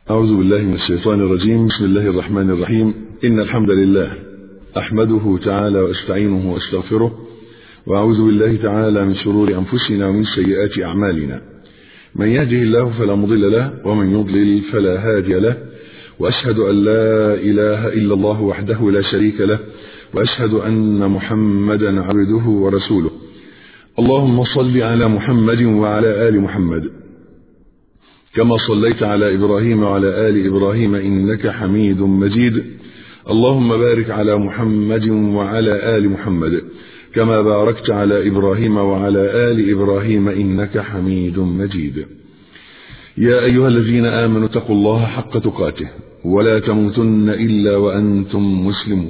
أعوذ بالله من الشيطان الرجيم بسم الله الرحمن الرحيم إن الحمد لله أحمده تعالى وأستعينه وأستغفره وأعوذ بالله تعالى من شرور أنفسنا ومن سيئات أعمالنا من يهده الله فلا مضل له ومن يضلل فلا هادي له وأشهد أن لا إله إلا الله وحده لا شريك له وأشهد أن محمدا عبده ورسوله اللهم صل على محمد وعلى آل محمد كما صليت على إبراهيم وعلى آل إبراهيم إنك حميد مجيد اللهم بارك على محمد وعلى آل محمد كما باركت على إبراهيم وعلى آل إبراهيم إنك حميد مجيد يا أيها الذين آمنوا اتقوا الله حق تقاته ولا تموتن إلا وأنتم مسلمون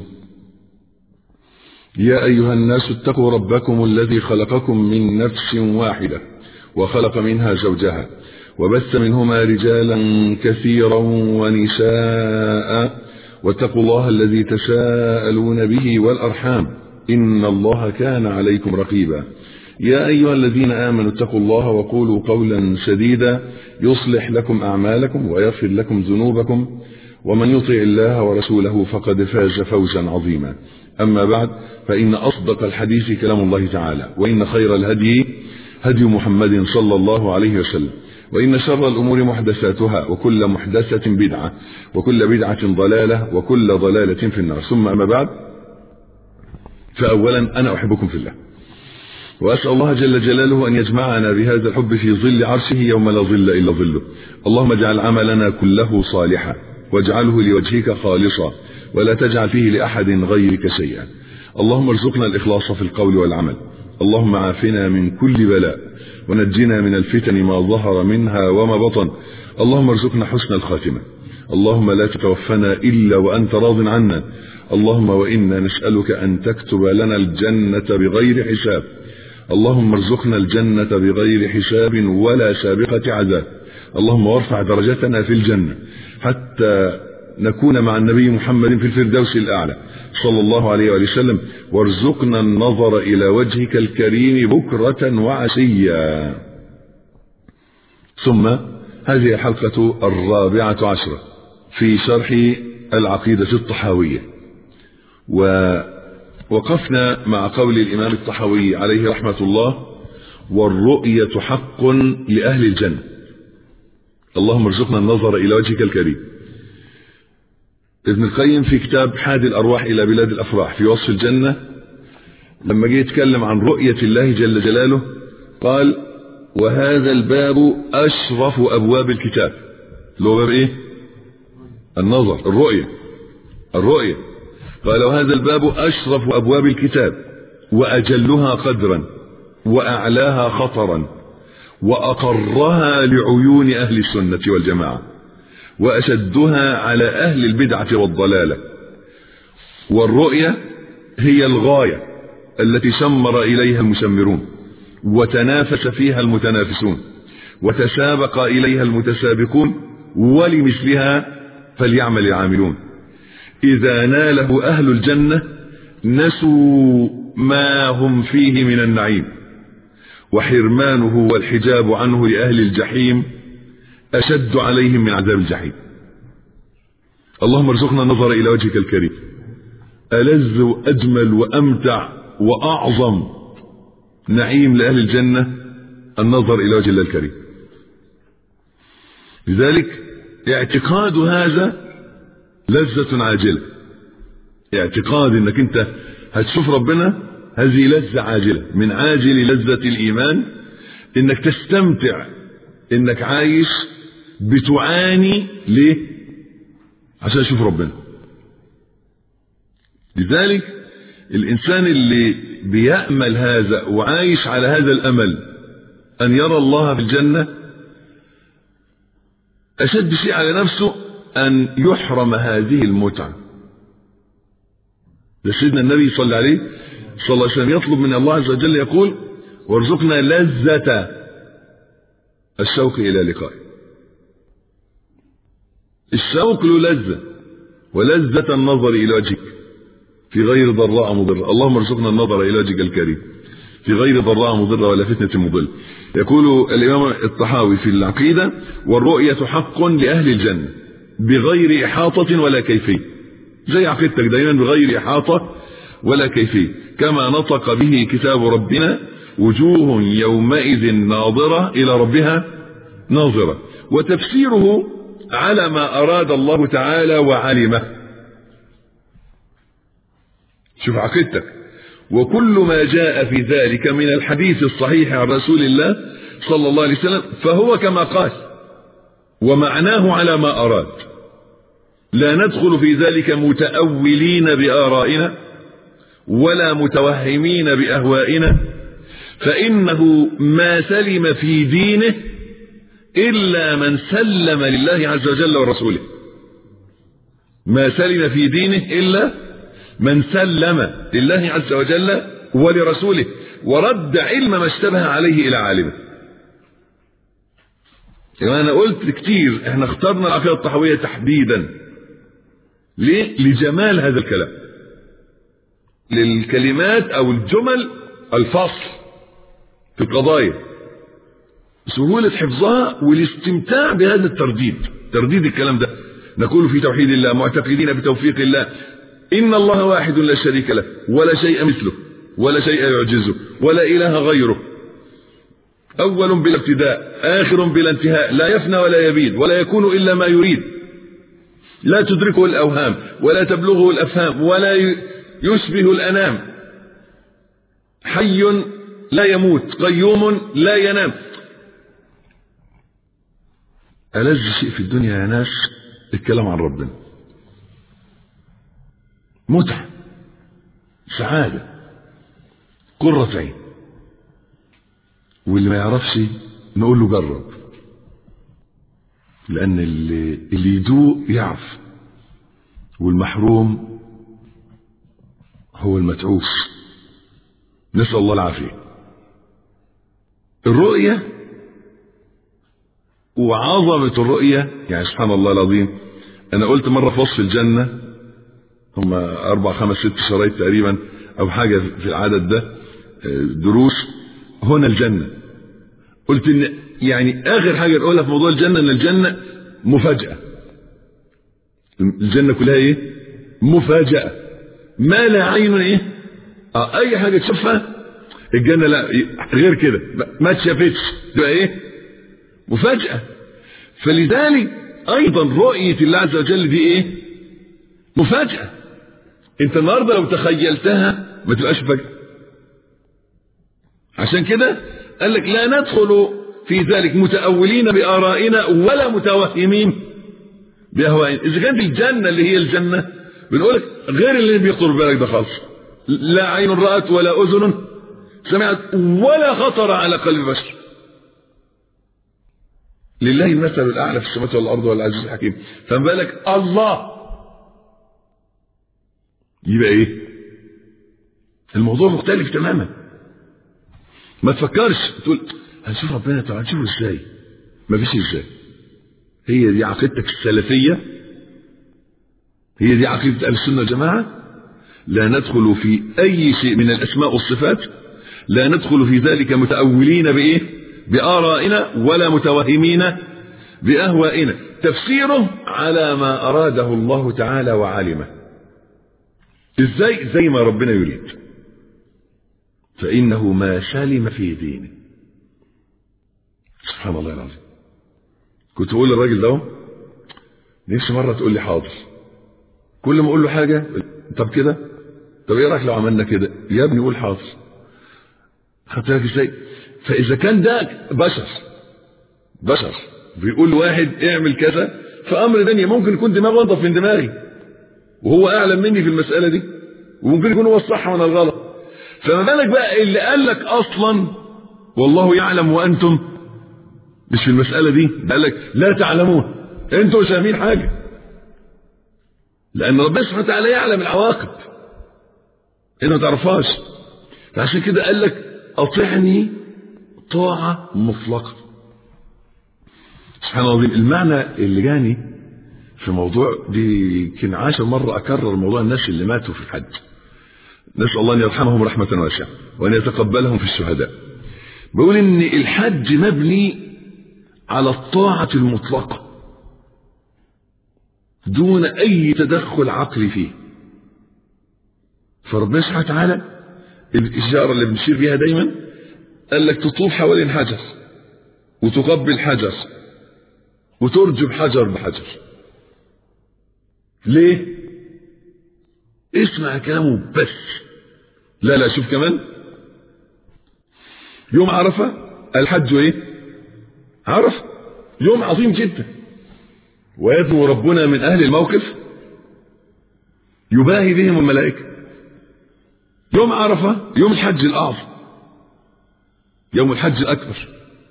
يا أيها الناس اتقوا ربكم الذي خلقكم من نفس واحدة وخلق منها زوجها وبث منهما رجالا كثيرا ونساء واتقوا الله الذي تساءلون به والأرحام إن الله كان عليكم رقيبا يا أيها الذين آمنوا اتقوا الله وقولوا قولا سديدا يصلح لكم أعمالكم ويغفر لكم ذنوبكم ومن يطع الله ورسوله فقد فاز فوزا عظيما أما بعد فإن أصدق الحديث كلام الله تعالى وإن خير الهدي هدي محمد صلى الله عليه وسلم وإن شر الأمور محدثاتها وكل محدثة بدعة وكل بدعة ضلالة وكل ضلالة في النار ثم أما بعد فأولا أنا أحبكم في الله وأسأل الله جل جلاله أن يجمعنا بهذا الحب في ظل عرشه يوم لا ظل إلا ظله اللهم اجعل عملنا كله صالحا واجعله لوجهك خالصا ولا تجعل فيه لأحد غيرك شيئا اللهم ارزقنا الإخلاص في القول والعمل اللهم عافنا من كل بلاء ونجنا من الفتن ما ظهر منها وما بطن اللهم ارزقنا حسن الخاتمة اللهم لا تتوفنا إلا وأنت راض عنا اللهم وإنا نسألك أن تكتب لنا الجنة بغير حساب اللهم ارزقنا الجنة بغير حساب ولا سابقة عذاب اللهم وارفع درجتنا في الجنة حتى نكون مع النبي محمد في الفردوس الأعلى صلى الله عليه وآله وسلم وارزقنا النظر إلى وجهك الكريم بكرة وعشيا ثم هذه الحلقة الرابعة عشرة في شرح العقيدة الطحاوية ووقفنا مع قول الإمام الطحاوي عليه رحمة الله والرؤية حق لأهل الجنة اللهم ارزقنا النظر إلى وجهك الكريم ابن القيم في كتاب حاد الأرواح إلى بلاد الأفراح في وصف الجنة لما جه يتكلم عن رؤية الله جل جلاله قال وهذا الباب أشرف أبواب الكتاب اللي هو باب إيه النظر الرؤية الرؤية قال وهذا الباب أشرف أبواب الكتاب وأجلها قدرا وأعلاها خطرا وأقرها لعيون أهل السنة والجماعة وأشدها على أهل البدعة والضلالة والرؤية هي الغاية التي شمر إليها المشمرون وتنافس فيها المتنافسون وتسابق إليها المتسابقون ولمثلها فليعمل العاملون إذا ناله أهل الجنة نسوا ما هم فيه من النعيم وحرمانه والحجاب عنه لأهل الجحيم أشد عليهم من عذاب الجحيم اللهم ارزقنا النظر إلى وجهك الكريم ألذ وأجمل وأمتع وأعظم نعيم لأهل الجنة النظر إلى وجه الله الكريم لذلك اعتقاد هذا لذة عاجلة اعتقاد انك انت هتشوف ربنا هذه لذة عاجلة من عاجل لذة الإيمان انك تستمتع انك عايش بتعاني ليه عشان اشوف ربنا لذلك الانسان اللي بيأمل هذا وعايش على هذا الامل ان يرى الله في الجنة اشد شيء على نفسه ان يحرم هذه المتعة سيدنا النبي صلى الله عليه صلى الله عليه وسلم يطلب من الله عز وجل يقول وارزقنا لذة الشوق الى لقائه الشوق له لذة ولذة النظر إلى وجهك في غير ضراء مضرة اللهم ارزقنا النظر إلى وجهك الكريم في غير ضراء مضرة ولا فتنة مضلة يقول الإمام الطحاوي في العقيدة والرؤية حق لأهل الجنة بغير إحاطة ولا كيفية زي عقيدتك دايما بغير إحاطة ولا كيفية كما نطق به كتاب ربنا وجوه يومئذ ناظرة إلى ربها ناظرة وتفسيره على ما أراد الله تعالى وعلمه شوف عقيدتك وكل ما جاء في ذلك من الحديث الصحيح عن رسول الله صلى الله عليه وسلم فهو كما قال ومعناه على ما أراد لا ندخل في ذلك متأولين بآرائنا ولا متوهمين بأهوائنا فإنه ما سلم في دينه إلا من سلم لله عز وجل ورسوله ما سلم في دينه إلا من سلم لله عز وجل ولرسوله ورد علم ما اشتبه عليه إلى عالمه يعني أنا قلت كتير احنا اخترنا العقيدة الطحوية تحديدا ليه؟ لجمال هذا الكلام للكلمات أو الجمل الفصل في القضايا سهولة حفظها والاستمتاع بهذا الترديد ترديد الكلام ده نقول في توحيد الله معتقدين بتوفيق الله إن الله واحد لا شريك له ولا شيء مثله ولا شيء يعجزه ولا إله غيره أول بلا ابتداء آخر بلا انتهاء لا يفنى ولا يبيد ولا يكون إلا ما يريد لا تدركه الأوهام ولا تبلغه الأفهام ولا يشبه الأنام حي لا يموت قيوم لا ينام ألذ شيء في الدنيا يا ناس الكلام عن ربنا متعة سعادة قرة عين واللي ما يعرفش نقول له جرب لأن اللي, اللي يدوق يعرف والمحروم هو المتعوس نسأل الله العافية الرؤية وعظمة الرؤية يعني سبحان الله العظيم أنا قلت مرة في وصف الجنة هم أربع خمس ست شرايط تقريبا أو حاجة في العدد ده دروس هنا الجنة قلت إن يعني آخر حاجة نقولها في موضوع الجنة إن الجنة مفاجأة الجنة كلها إيه؟ مفاجأة ما لا عين إيه؟ آه أي حاجة تشوفها الجنة لا غير كده ما اتشافتش تبقى إيه؟ مفاجأة فلذلك أيضا رؤية الله عز وجل دي إيه؟ مفاجأة أنت النهاردة لو تخيلتها ما تبقاش فجأة عشان كده قال لك لا ندخل في ذلك متأولين بآرائنا ولا متوهمين بأهوائنا إذا كانت الجنة اللي هي الجنة بنقول لك غير اللي بيخطر بالك ده خالص لا عين رأت ولا أذن سمعت ولا خطر على قلب بشر لله المثل الأعلى في السماوات والأرض والعزيز الحكيم فما بالك الله يبقى إيه الموضوع مختلف تماما ما تفكرش تقول هنشوف ربنا طب هنشوفه ازاي ما فيش ازاي هي دي عقيدتك السلفية هي دي عقيدة أهل السنة والجماعة لا ندخل في أي شيء من الأسماء والصفات لا ندخل في ذلك متأولين بإيه بآرائنا ولا متوهمين بأهوائنا تفسيره على ما أراده الله تعالى وعالمه ازاي زي ما ربنا يريد فإنه ما سلم في دينه سبحان الله العظيم كنت بقول للراجل ده نفسي مرة تقول لي حاضر كل ما أقول له حاجة طب كده طب إيه رأيك لو عملنا كده يا ابني قول حاضر خدت بالك إزاي فإذا كان ده بشر بشر بيقول لواحد اعمل كذا فأمر دنيا ممكن يكون دماغه أنضف من دماغي وهو أعلم مني في المسألة دي وممكن يكون هو الصح وأنا الغلط فما بالك بقى اللي قال لك اصلا والله يعلم وانتم مش في المساله دي قال لك لا تعلمون انتوا مش فاهمين حاجه لان ربنا سبحانه وتعالى يعلم العواقب انت ما تعرفهاش فعشان كده قال لك اطعني طاعه مطلقه سبحان الله العظيم المعنى اللي جاني في موضوع دي يمكن عشر مرة أكرر موضوع الناس اللي ماتوا في الحج نسأل الله أن يرحمهم رحمة واسعة وأن يتقبلهم في الشهداء بقول إن الحج مبني على الطاعة المطلقة دون أي تدخل عقلي فيه فربنا سبحانه وتعالى الإشارة اللي بنشير بيها دايما قال لك تطوف حوالين حجر وتقبل حجر وترجم حجر بحجر ليه اسمع كلامه بس لا لا شوف كمان يوم عرفة الحج ايه عرفة يوم عظيم جدا ويدعو ربنا من اهل الموقف يباهي بهم الملائكة يوم عرفة يوم الحج الاعظم يوم الحج الاكبر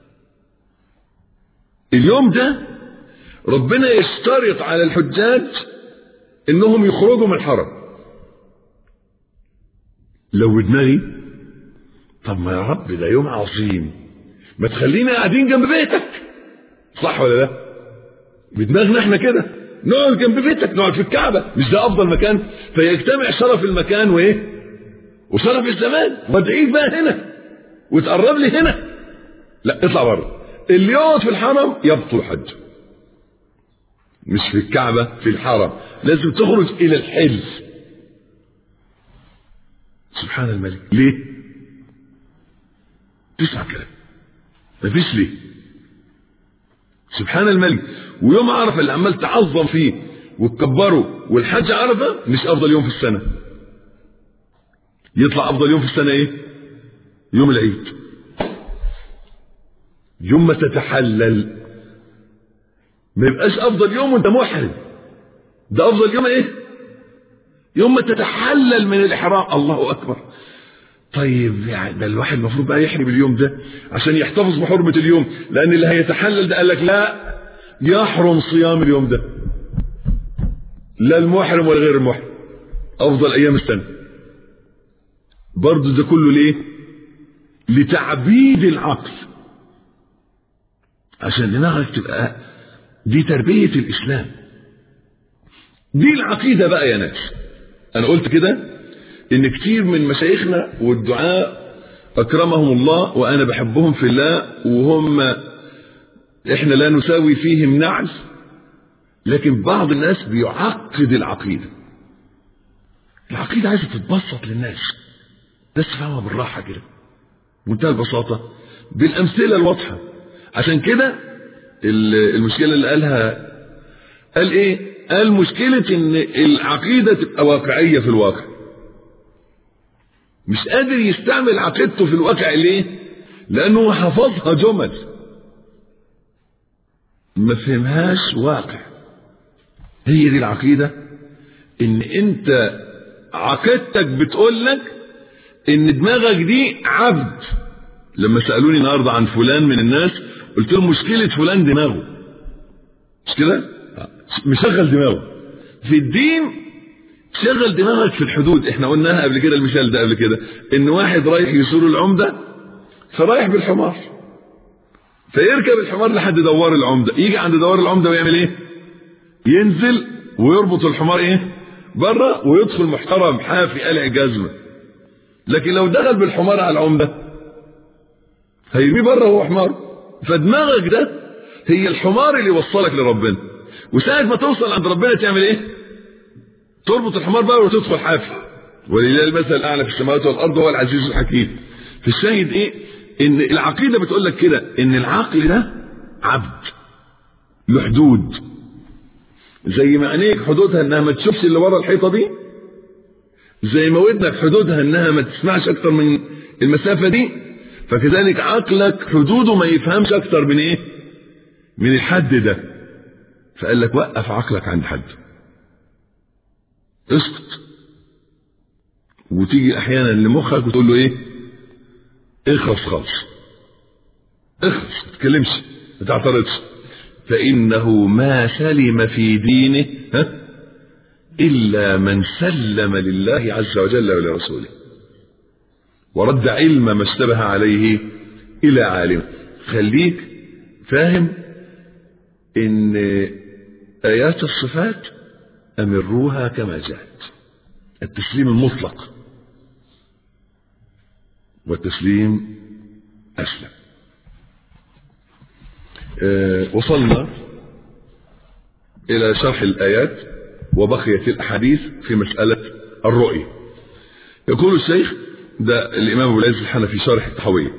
اليوم ده ربنا يشترط على الحجاج انهم يخرجوا من الحرم لو بدماغي طب ما يا رب ده يوم عظيم ما تخلينا قاعدين جنب بيتك صح ولا لا بدماغنا احنا كده نقعد جنب بيتك نقعد في الكعبة مش ده افضل مكان فيجتمع شرف المكان وايه وشرف الزمان وادعيك بقى هنا وتقرب لي هنا لا اطلع بره اللي يقعد في الحرم يبطل حج مش في الكعبة في الحرم لازم تخرج إلى الحل سبحان الملك ليه تسمع كلام مفيش ليه سبحان الملك ويوم عرفة اللي عمال تعظم فيه وتكبره والحج عرفة مش أفضل يوم في السنة يطلع أفضل يوم في السنة إيه يوم العيد يوم ما تتحلل ما يبقاش افضل يوم وانت محرم ده افضل يوم ايه يوم ما تتحلل من الاحرام الله اكبر طيب يعني ده الواحد المفروض بقى يحرم اليوم ده عشان يحتفظ بحرمة اليوم لان اللي هيتحلل ده قال لك لا يحرم صيام اليوم ده لا المحرم ولا غير المحرم افضل ايام السنة برضه ده كله ليه لتعبيد العقل عشان دماغك تبقى دي تربية الإسلام دي العقيدة بقى يا ناس أنا قلت كده إن كتير من مشايخنا والدعاء أكرمهم الله وأنا بحبهم في الله وهم إحنا لا نساوي فيهم نعل لكن بعض الناس بيعقد العقيدة العقيدة عايزة تتبسط للناس بس فاهمها بالراحة كده بمنتهى البساطة بالأمثلة الواضحة عشان كده المشكلة اللي قالها قال ايه قال مشكلة ان العقيدة تبقى واقعية في الواقع مش قادر يستعمل عقيدته في الواقع ليه لانه حفظها جمل ما فهمهاش واقع هي دي العقيدة ان انت عقيدتك بتقول لك ان دماغك دي عبد لما سألوني النهاردة عن فلان من الناس قلت لهم مشكلة فلان دماغه مش كده مشغل دماغه في الدين شغل دماغك في الحدود احنا قلناها قبل كده المثال ده قبل كده ان واحد رايح يسور العمدة فرايح بالحمار فيركب الحمار لحد دوار العمدة يجي عند دوار العمدة ويعمل ايه ينزل ويربط الحمار ايه بره ويدخل محترم حافي قلع جزمة لكن لو دخل بالحمار على العمدة هيرميه بره هو حمار فدماغك ده هي الحمار اللي يوصلك لربنا وساعة ما توصل عند ربنا تعمل ايه تربط الحمار بقى وتدخل حافي ولله المثل الاعلى في السماوات والارض هو العزيز الحكيم في الشاهد ايه ان العقيده بتقول لك كده ان العقل ده عبد له حدود زي ما عينيك حدودها انها ما تشوفش اللي ورا الحيطه دي زي ما ودنك حدودها انها ما تسمعش اكتر من المسافه دي فكذلك عقلك حدوده ما يفهمش اكتر من ايه من الحد ده فقال لك وقف عقلك عند حد اسكت وتيجي احيانا لمخك وتقول له ايه اخلص خالص اخلص ما تتكلمش ما تعترضش فانه ما سلم في دينه ها الا من سلم لله عز وجل ولرسوله ورد علم ما اشتبه عليه الى عالم خليك فاهم ان ايات الصفات امروها كما جاءت التسليم المطلق والتسليم اسلم أه وصلنا إلى شرح الآيات وبقيت الأحاديث في مسألة الرؤية يقول الشيخ ده الإمام أبو العز الحنفي شارح التحوية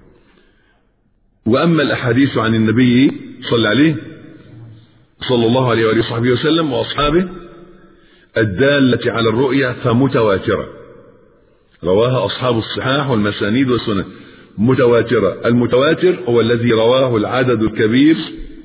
وأما الأحاديث عن النبي صلى عليه صلى الله عليه وآله وصحبه وسلم وأصحابه الدالة على الرؤيا فمتواترة رواها أصحاب الصحاح والمسانيد والسنن متواترة المتواتر هو الذي رواه العدد الكبير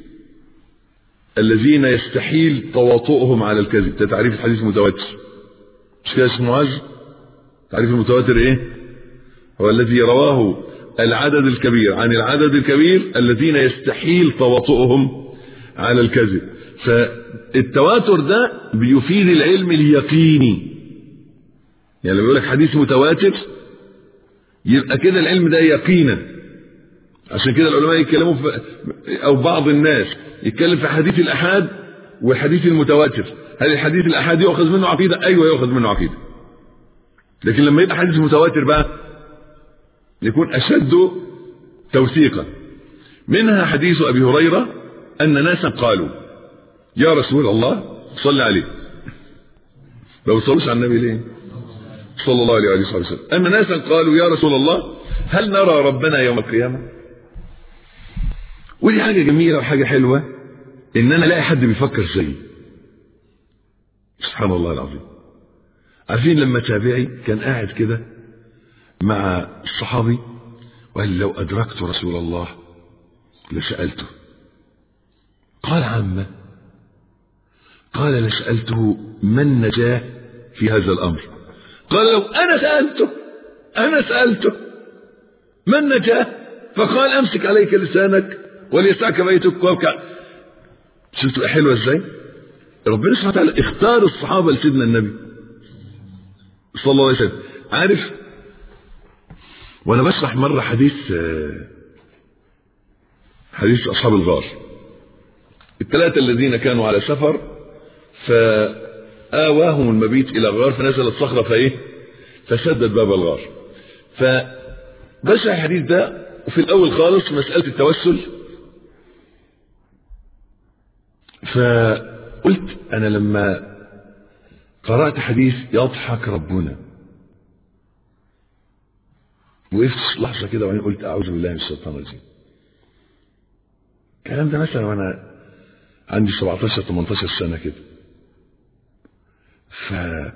الذين يستحيل تواطؤهم على الكذب ده تعريف الحديث المتواتر مش كده اسمه معاذ تعريف المتواتر ايه هو الذي رواه العدد الكبير عن العدد الكبير الذين يستحيل تواطؤهم على الكذب فالتواتر ده بيفيد العلم اليقيني يعني لما يقول لك حديث متواتر يبقى كده العلم ده يقينا عشان كده العلماء يتكلموا في او بعض الناس يتكلم في حديث الاحاد والحديث المتواتر هل الحديث الاحاد يؤخذ منه عقيده ايوه يؤخذ منه عقيده لكن لما يبقى حديث متواتر بقى يكون اشد توثيقا منها حديث ابي هريره ان ناسا قالوا يا رسول الله صل عليه لو صلوش على النبي ليه صلى الله عليه وآله وسلم أن ناسا قالوا يا رسول الله هل نرى ربنا يوم القيامة ودي حاجة جميلة وحاجة حلوة إن أنا ألاقي حد بيفكر زيي سبحان الله العظيم عارفين لما تابعي كان قاعد كده مع الصحابي وقال لو أدركت رسول الله لسألته قال عمه قال لسألته ما النجاة في هذا الأمر قال لو أنا سألته أنا سألته ما النجاة فقال أمسك عليك لسانك وليسعك بيتك وابكع شفتوا حلوة ازاي ربنا سبحانه وتعالى اختار الصحابة لسيدنا النبي صلى الله عليه وسلم عارف وانا بشرح مرة حديث حديث اصحاب الغار الثلاثة الذين كانوا على سفر فآواهم المبيت إلى غار فنزلت صخرة فإيه فسدت باب الغار فبشرح الحديث ده وفي الأول خالص مسألة التوسل فقلت أنا لما قرأت حديث يضحك ربنا وقفت لحظة كده وبعدين قلت أعوذ بالله من الشيطان الرجيم الكلام ده مثلا وأنا عندي 17 18 سنة كده ف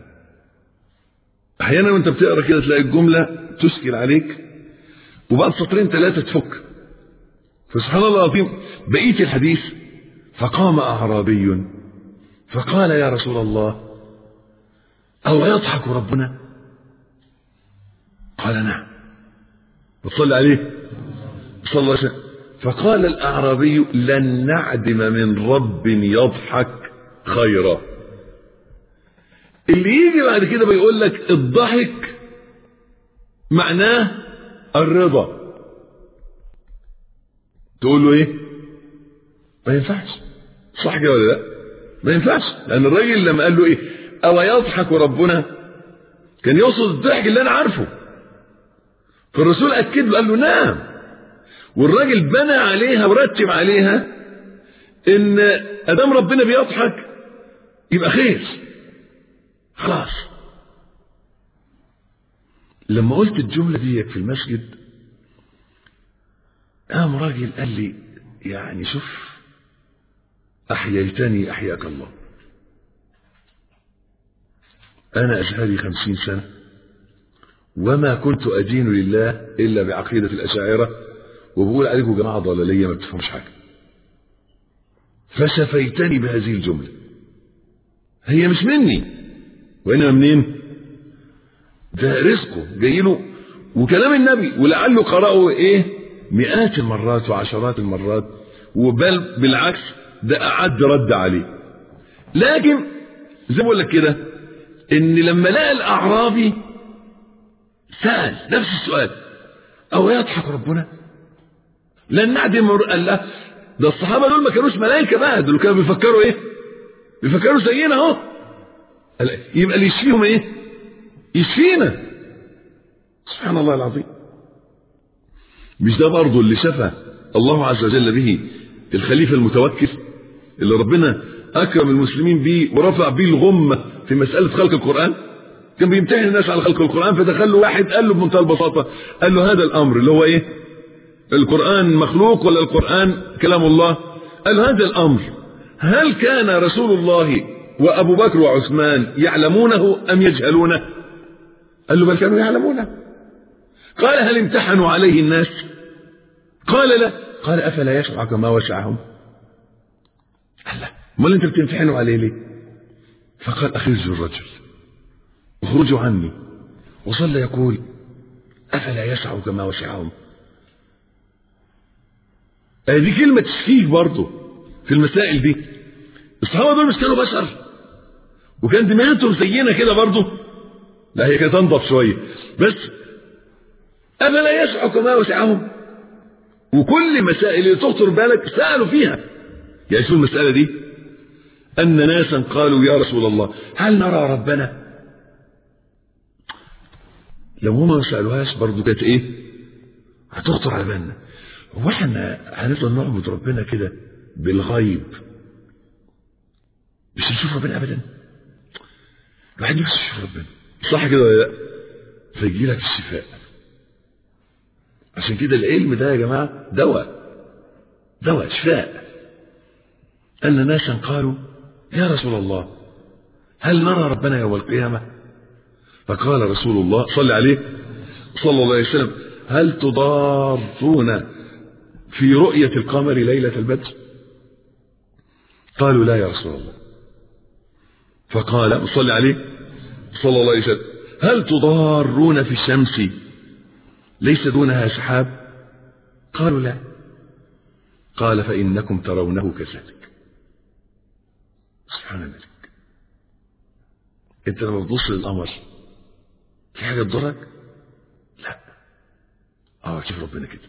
احيانا وانت بتقرا كده تلاقي الجمله تشكل عليك وبعد سطرين ثلاثه تفك فسبحان الله العظيم بقيه الحديث فقام اعرابي فقال يا رسول الله او يضحك ربنا قال نعم وصلى عليه صلى الله عليه وسلم فقال الاعرابي لن نعدم من رب يضحك خيرا اللي يجي بعد كده بيقول لك الضحك معناه الرضا تقول له ايه ما ينفعش صح كده ولا لا ما ينفعش لان الراجل لما قال له ايه او يضحك ربنا كان يقصد الضحك اللي انا عارفه فالرسول اكد له قال له نعم والراجل بنى عليها ورتب عليها ان ادام ربنا بيضحك يبقى خير خلاص لما قلت الجملة دي في المسجد قام راجل قال لي يعني شوف أحييتني أحياك الله أنا أزهري خمسين سنة وما كنت أدين لله إلا بعقيدة الأشاعرة وبقول عليكم جماعة ضلالية ما بتفهمش حاجة فشفيتني بهذه الجملة هي مش مني وإنما منين ده رزقه جاي له وكلام النبي ولعله قرأه إيه مئات المرات وعشرات المرات وبل بالعكس ده أعد رد عليه لكن زي ما بقول لك كده إن لما لقى الأعرابي سأل نفس السؤال أو يضحك ربنا لن نعدم قال له ده الصحابة دول ما كانوش ملائكة بقى دول كانوا بيفكروا إيه بيفكروا زينا أهو يبقى اللي يشفيهم ايه يشفينا سبحان الله العظيم مش ده برضه اللي شفى الله عز وجل به الخليفة المتوكل اللي ربنا اكرم المسلمين بيه ورفع بيه الغمه في مساله خلق القران كان بيمتحن الناس على خلق القران فدخل له واحد قال له بمنتهى البساطه قال له هذا الامر اللي هو ايه القران مخلوق ولا القران كلام الله قال له هذا الامر هل كان رسول الله وابو بكر وعثمان يعلمونه ام يجهلونه قال له بل كانوا يعلمونه قال هل امتحنوا عليه الناس قال لا قال افلا يشرع كما وسعهم قال لا امال انت بتمتحنوا عليه ليه فقال اخرجوا الرجل اخرجوا عني وظل يقول افلا يسع كما وسعهم هذه كلمة تشكيك برضه في المسائل دي الصحابة دول مش كانوا بشر وكان دماغتهم زينا كده برضه لا هي كانت انضف شوية بس أفلا يسع كما وسعهم وكل مسائل اللي تخطر بالك سألوا فيها يعني شو المسألة دي أن ناسا قالوا يا رسول الله هل نرى ربنا لو هما ما سألوهاش برضه كانت إيه هتخطر على بالنا هو احنا هنفضل نعبد ربنا كده بالغيب مش هنشوف ربنا ابدا الواحد نفسه يشوف ربنا صح كده ولا لا فيجي لك الشفاء عشان كده العلم ده يا جماعه دواء دواء شفاء ان ناسا قالوا يا رسول الله هل نرى ربنا يوم القيامه فقال رسول الله صلى عليه صلى الله عليه وسلم هل تضارون في رؤية القمر ليلة البدر قالوا لا يا رسول الله فقال صلى عليه صلى الله عليه وسلم هل تضارون في الشمس ليس دونها سحاب قالوا لا قال فإنكم ترونه كذلك سبحان الملك انت لما تبص للقمر في حاجة تضرك لا اه شوف ربنا كده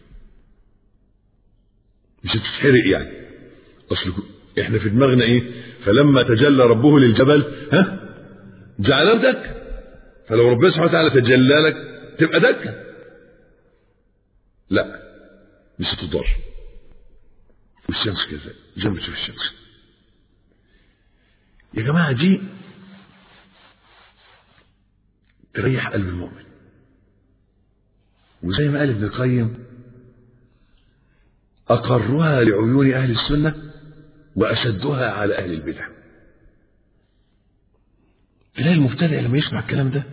مش هتتحرق يعني اصل احنا في دماغنا ايه فلما تجلى ربه للجبل ها جعله دكه فلو ربنا سبحانه وتعالى تجلى لك تبقى دكه لا مش هتضر والشمس كذا زي ما تشوف الشمس يا جماعه دي تريح قلب المؤمن وزي ما قال ابن القيم أقرها لعيون أهل السنة وأشدها على أهل البدع تلاقي المبتدع لما يسمع الكلام ده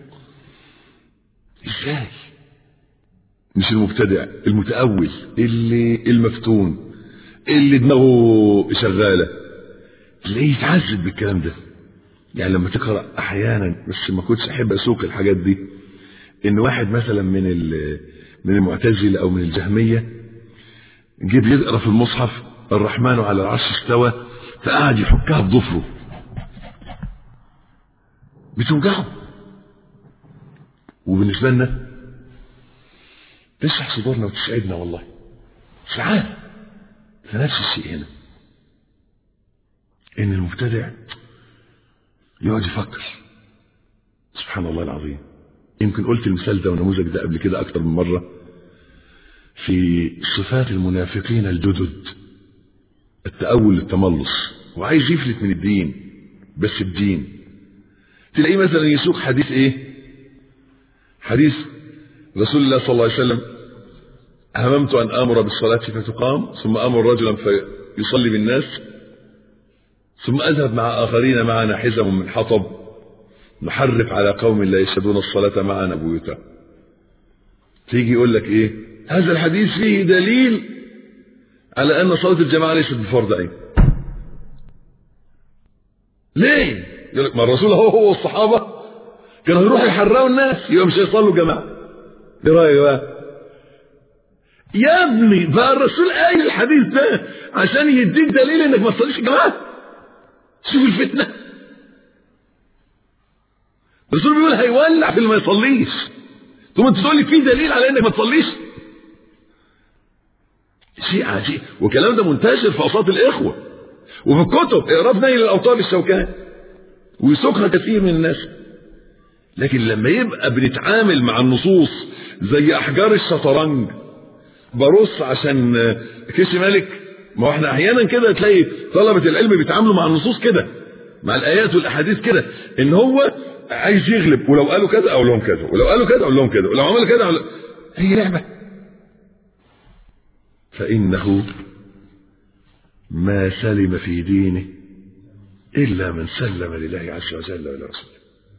ازاي مش المبتدع المتأول اللي المفتون اللي دماغه شغالة تلاقيه يتعذب بالكلام ده يعني لما تقرأ أحيانا بس ما كنتش أحب أسوق الحاجات دي إن واحد مثلا من من المعتزلة أو من الجهمية جه بيقرا في المصحف الرحمن على العرش استوى فقعد يحكها بضفره بتوجعه وبالنسبه لنا تشرح صدورنا وتسعدنا والله ساعات فنفس الشيء هنا ان المبتدع يقعد يفكر سبحان الله العظيم يمكن قلت المثال ده والنموذج ده قبل كده اكتر من مره في صفات المنافقين الجدد التأول التملص وعايز يفلت من الدين بس بدين تلاقيه مثلا يسوق حديث ايه حديث رسول الله صلى الله عليه وسلم هممت ان امر بالصلاة فتقام ثم امر رجلا فيصلي بالناس ثم اذهب مع اخرين معنا حزم من حطب نحرق على قوم لا يشهدون الصلاة معنا بيوتا تيجي يقول لك ايه هذا الحديث فيه دليل على أن صلاة الجماعة ليست بفرض عين ليه؟ يقول لك ما الرسول هو هو والصحابة كانوا يروحوا يحرقوا الناس يبقى مش هيصلوا جماعة ايه رأيك بقى؟ يا ابني بقى الرسول قايل الحديث ده عشان يديك دليل انك ما تصليش جماعة شوف الفتنة الرسول بيقول هيولع في اللي ما يصليش ثم انت تقول لي في دليل على انك ما تصليش شيء عجيب والكلام ده منتشر في اوساط الاخوه وفي الكتب اقرا في نيل الاوطار الشوكاني ويسوقها كثير من الناس لكن لما يبقى بنتعامل مع النصوص زي احجار الشطرنج برص عشان كيسي ملك ما هو احنا احيانا كده تلاقي طلبة العلم بيتعاملوا مع النصوص كده مع الايات والاحاديث كده ان هو عايز يغلب ولو قالوا كذا اقول لهم كذا ولو قالوا كذا اقول لهم كذا ولو عملوا كذا أقول هي لعبة فانه ما سلم في دينه الا من سلم لله عز وجل ولرسوله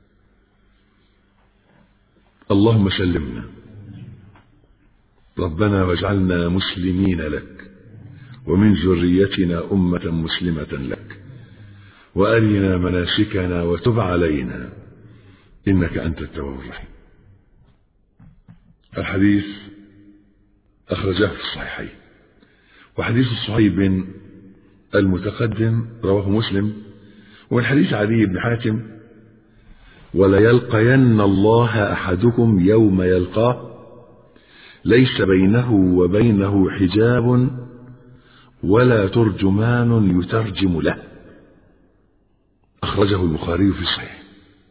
اللهم سلمنا ربنا واجعلنا مسلمين لك ومن ذريتنا أمة مسلمة لك وأرنا مناسكنا وتب علينا إنك أنت التواب الرحيم الحديث أخرجه في الصحيحين وحديث الصهيب المتقدم رواه مسلم ومن حديث علي بن حاتم وليلقين الله أحدكم يوم يلقاه ليس بينه وبينه حجاب ولا ترجمان يترجم له أخرجه البخاري في الصحيح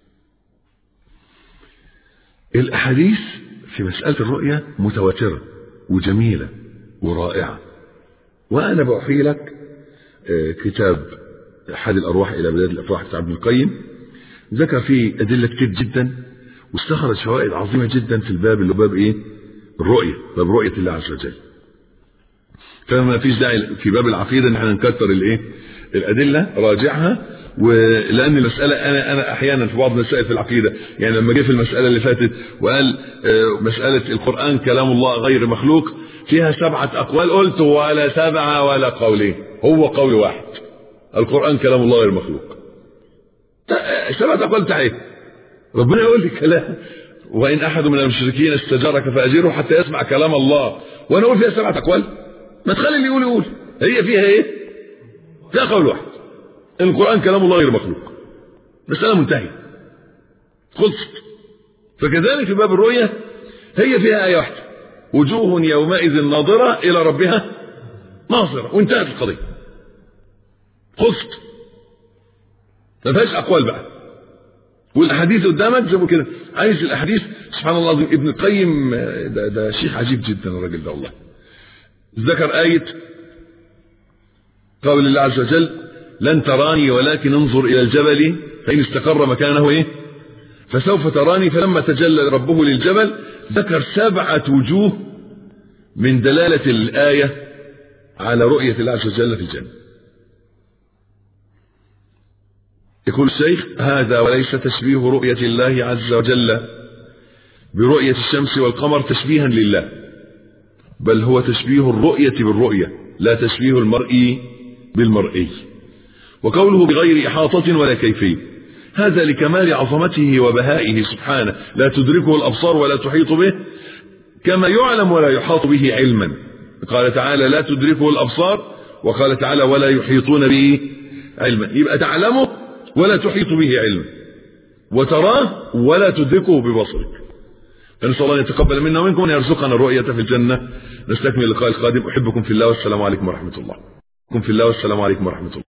الأحاديث في مسألة الرؤية متواترة وجميلة ورائعة وأنا بأحيي لك كتاب أحد الأرواح إلى بلاد الأفراح بتاع ابن القيم ذكر فيه أدلة كتير جدا واستخرج فوائد عظيمة جدا في الباب اللي هو باب إيه؟ الرؤية باب رؤية الله عز وجل فما فيش داعي في باب العقيدة ان احنا نكتر الايه الادلة راجعها ولان المسألة انا انا احيانا في بعض المسائل في العقيدة يعني لما جه في المسألة اللي فاتت وقال مسألة القرآن كلام الله غير مخلوق فيها سبعة اقوال قلت ولا سبعة ولا قولين هو قول واحد القرآن كلام الله غير مخلوق سبعة اقوال تعالى ربنا يقول لي كلام وإن أحد من المشركين استجارك فأجره حتى يسمع كلام الله وأنا أقول فيها سبعة أقوال ما تخلي اللي يقول يقول هي فيها إيه؟ فيها قول واحد القرآن كلام الله غير مخلوق مسألة منتهية خلصت فكذلك في باب الرؤية هي فيها آية واحدة وجوه يومئذ ناظرة إلى ربها ناظرة وانتهت القضية خلصت ما فيهاش أقوال بقى والاحاديث قدامك زي ما كده عايز الاحاديث سبحان الله العظيم ابن القيم ده, ده شيخ عجيب جدا الراجل ده والله ذكر آية قول الله عز وجل لن تراني ولكن انظر إلى الجبل فإن استقر مكانه إيه فسوف تراني فلما تجلى ربه للجبل ذكر سبعة وجوه من دلالة الآية على رؤية الله عز وجل في الجنة يقول الشيخ هذا وليس تشبيه رؤية الله عز وجل برؤية الشمس والقمر تشبيها لله بل هو تشبيه الرؤية بالرؤية لا تشبيه المرئي بالمرئي وقوله بغير إحاطة ولا كيفية هذا لكمال عظمته وبهائه سبحانه لا تدركه الأبصار ولا تحيط به كما يعلم ولا يحاط به علما قال تعالى لا تدركه الأبصار وقال تعالى ولا يحيطون به علما يبقى تعلمه ولا تحيط به علما وتراه ولا تدركه ببصرك فنسأل الله أن يتقبل منا ومنكم وأن يرزقنا الرؤية في الجنة نستكمل اللقاء القادم أحبكم في الله والسلام عليكم ورحمة الله في الله والسلام عليكم ورحمة الله